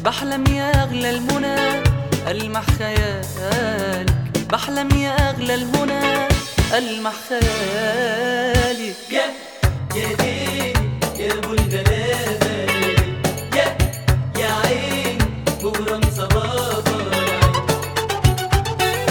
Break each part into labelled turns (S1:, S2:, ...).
S1: بحلم يا أغلى المنى ألمح خيالك بحلم يا أغلى المنى ألمح خيالك
S2: يا يا ليل يا ابو الغلابه يا يا عين مغرم صبابه يا عين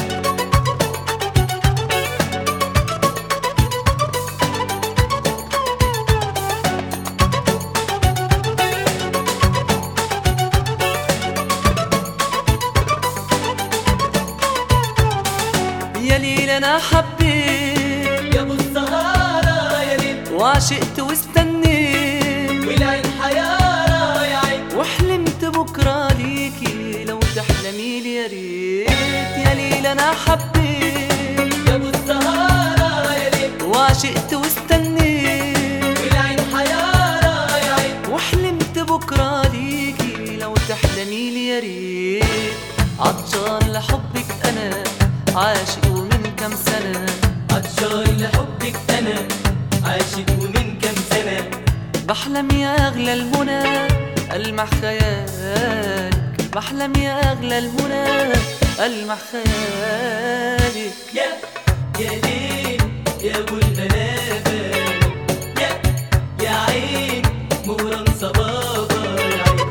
S1: يا ليل أنا حبيت
S2: يا ابو السهاره يا ليل
S1: وعشقت واستنيت
S2: والعين حياره يا عين
S1: وحلمت بكرة ليكي لو تحلمي لي يا ريت يا ليل أنا حبيت
S2: يا ابو السهاره يا ليل
S1: وعشقت واستنيت
S2: والعين حياره يا عين
S1: وحلمت بكرة ليكي لو تحلمي لي يا ريت عطشان لحبك أنا عاشق ومن كم سنة
S2: عطشان لحبك انا عاشق ومن كم سنه
S1: بحلم يا أغلى المنى ألمح خيالك بحلم يا أغلى المنى ألمح خيالك
S2: يا يا ليل يا ابو الغلابه يا يا عين مغرم صبابه يا عين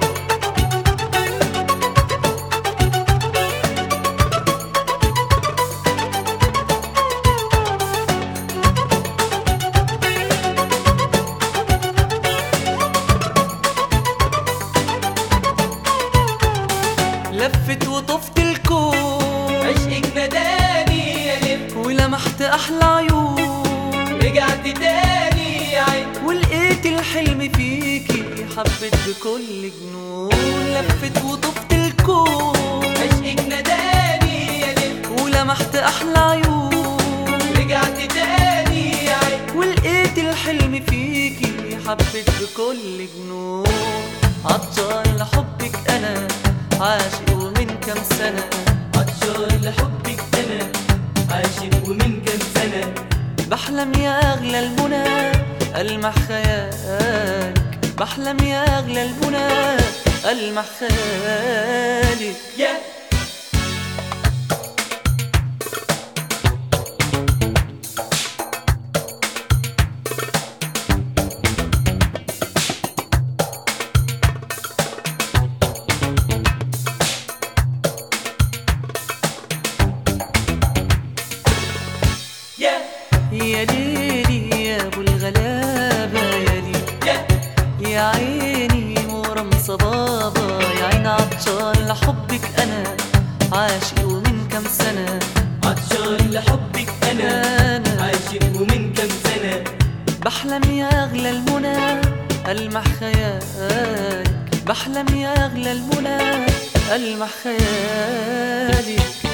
S1: لفت وطفت الكون
S2: عشقك نداني يا لب
S1: ولمحت أحلى عيون
S2: رجعت تاني يا عين
S1: ولقيت الحلم فيكي حبيت بكل جنون لفت وطفت الكون
S2: عشقك نداني يا لب
S1: ولمحت أحلى عيون
S2: رجعت تاني يا عين
S1: ولقيت الحلم فيكي حبيت بكل جنون عطشان لحبك أنا عاشق ومن كم سنة
S2: عطشان لحبك انا عاشق ومن كم سنه
S1: بحلم يا أغلى المنى ألمح خيالك بحلم يا أغلى المنى ألمح خيالك
S2: يا يا
S1: يا ليلي يا أبو الغلابة يا ليلي
S2: يا
S1: يا عيني مورم صبابة يا عين عطشان لحبك أنا عاشق ومن كم سنة
S2: عطشان لحبك انا
S1: أنا
S2: عاشق ومن كم سنه
S1: بحلم يا أغلى المنى ألمح خيالك بحلم يا أغلى المنى ألمح خيالك